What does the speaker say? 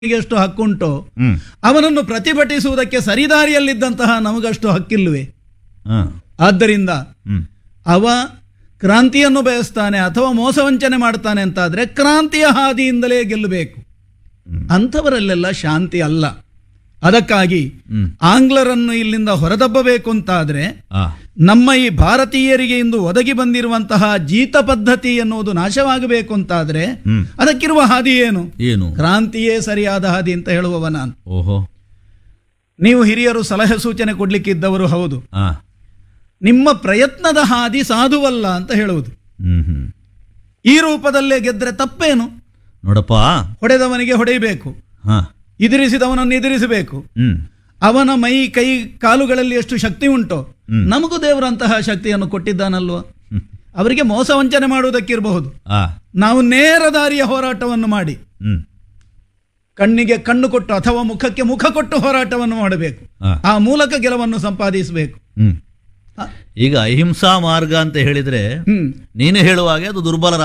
ಎಷ್ಟು ಹಕ್ಕುಂಟೋ ಹ್ಮ್ ಅವನನ್ನು ಪ್ರತಿಭಟಿಸುವುದಕ್ಕೆ ಸರಿದಾರಿಯಲ್ಲಿದ್ದಂತಹ ನಮಗಷ್ಟು ಹಕ್ಕಿಲ್ವೇ ಹಾ. ಆದ್ದರಿಂದ ಹ್ಮ್ ಅವ ಕ್ರಾಂತಿಯನ್ನು ಬಯಸ್ತಾನೆ ಅಥವಾ ಮೋಸವಂಚನೆ ಮಾಡ್ತಾನೆ ಅಂತಾದ್ರೆ ಕ್ರಾಂತಿಯ ಹಾದಿಯಿಂದಲೇ ಗೆಲ್ಲಬೇಕು ಅಂಥವರಲ್ಲೆಲ್ಲ ಶಾಂತಿ ಅಲ್ಲ ಅದಕ್ಕಾಗಿ ಹ್ಮ್. ಆಂಗ್ಲರನ್ನು ಇಲ್ಲಿಂದ ಹೊರದಬ್ಬಬೇಕು ಅಂತಾದ್ರೆ ಆ ನಮ್ಮ ಈ ಭಾರತೀಯರಿಗೆ ಇಂದು ಒದಗಿ ಬಂದಿರುವಂತಹ ಜೀತ ಪದ್ಧತಿ ಎನ್ನುವುದು ನಾಶವಾಗಬೇಕು ಅಂತಾದ್ರೆ ಹ್ಮ್. ಅದಕ್ಕಿರುವ ಹಾದಿ ಏನು ಏನು ಕ್ರಾಂತಿಯೇ ಸರಿಯಾದ ಹಾದಿ ಅಂತ ಹೇಳುವವ ನಾನು ಓಹೋ ನೀವು ಹಿರಿಯರು ಸಲಹೆ ಸೂಚನೆ ಕೊಡ್ಲಿಕ್ಕಿದ್ದವರು ಹೌದು ಆ ನಿಮ್ಮ ಪ್ರಯತ್ನದ ಹಾದಿ ಸಾಧುವಲ್ಲ ಅಂತ ಹೇಳುವುದು ಹ್ಮ್ ಹ್ಮ್ ಈ ರೂಪದಲ್ಲೇ ಗೆದ್ರೆ ತಪ್ಪೇನು ನೋಡಪ್ಪ ಹೊಡೆದವನಿಗೆ ಹೊಡೆಯಬೇಕು ಹಾ ಎದುರಿಸಿದವನನ್ನು ಎದುರಿಸಬೇಕು ಹ್ಮ್ ಅವನ ಮೈ ಕೈ ಕಾಲುಗಳಲ್ಲಿ ಎಷ್ಟು ಶಕ್ತಿ ಉಂಟೋ ಹ್ಮ್. ನಮಗೂ ದೇವರಂತಹ ಶಕ್ತಿಯನ್ನು ಕೊಟ್ಟಿದ್ದಾನಲ್ವ ಅವರಿಗೆ ಮೋಸ ವಂಚನೆ ಮಾಡುವುದಕ್ಕಿರಬಹುದು ಆ ನಾವು ನೇರ ದಾರಿಯ ಹೋರಾಟವನ್ನು ಮಾಡಿ ಹ್ಮ್ ಕಣ್ಣಿಗೆ ಕಣ್ಣು ಕೊಟ್ಟು ಅಥವಾ ಮುಖಕ್ಕೆ ಮುಖ ಕೊಟ್ಟು ಹೋರಾಟವನ್ನು ಮಾಡಬೇಕು ಆ ಆ ಮೂಲಕ ಗೆಲುವನ್ನು ಸಂಪಾದಿಸಬೇಕು ಹ್ಮ್ ಆ, ಈಗ ಅಹಿಂಸಾ ಮಾರ್ಗ ಅಂತ ಹೇಳಿದ್ರೆ ಹ್ಮ್ ನೀನು ಹೇಳುವಾಗೆ ಅದು ದುರ್ಬಲ